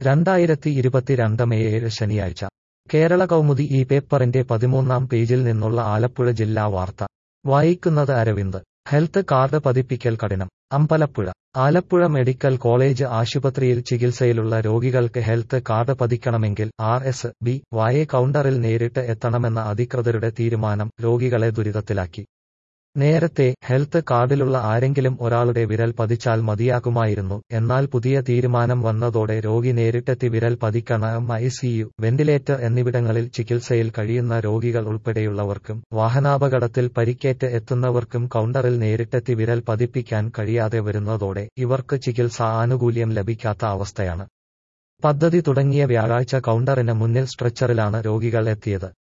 രണ്ടായിരത്തി ഇരുപത്തിരണ്ട് മെയ് ഏഴ് ശനിയാഴ്ച കേരള കൗമുദി ഈ പേപ്പറിന്റെ പതിമൂന്നാം പേജിൽ നിന്നുള്ള ആലപ്പുഴ ജില്ലാ വാർത്ത വായിക്കുന്നത് അരവിന്ദ് ഹെൽത്ത് കാർഡ് പതിപ്പിക്കൽ കഠിനം അമ്പലപ്പുഴ ആലപ്പുഴ മെഡിക്കൽ കോളേജ് ആശുപത്രിയിൽ ചികിത്സയിലുള്ള രോഗികൾക്ക് ഹെൽത്ത് കാർഡ് പതിക്കണമെങ്കിൽ ആർ എസ് ബി വായ കൗണ്ടറിൽ നേരിട്ട് എത്തണമെന്ന അധികൃതരുടെ തീരുമാനം രോഗികളെ ദുരിതത്തിലാക്കി നേരത്തെ ഹെൽത്ത് കാർഡിലുള്ള ആരെങ്കിലും ഒരാളുടെ വിരൽ പതിച്ചാൽ മതിയാകുമായിരുന്നു എന്നാൽ പുതിയ തീരുമാനം വന്നതോടെ രോഗി നേരിട്ടെത്തി വിരൽ പതിക്കണം ഐസിയു വെന്റിലേറ്റർ എന്നിവിടങ്ങളിൽ ചികിത്സയിൽ കഴിയുന്ന രോഗികൾ ഉൾപ്പെടെയുള്ളവർക്കും വാഹനാപകടത്തിൽ പരിക്കേറ്റ് എത്തുന്നവർക്കും കൗണ്ടറിൽ നേരിട്ടെത്തി വിരൽ പതിപ്പിക്കാൻ കഴിയാതെ വരുന്നതോടെ ഇവർക്ക് ചികിത്സാ ആനുകൂല്യം ലഭിക്കാത്ത അവസ്ഥയാണ് പദ്ധതി തുടങ്ങിയ വ്യാഴാഴ്ച കൗണ്ടറിന് മുന്നിൽ സ്ട്രെച്ചറിലാണ് രോഗികൾ എത്തിയത്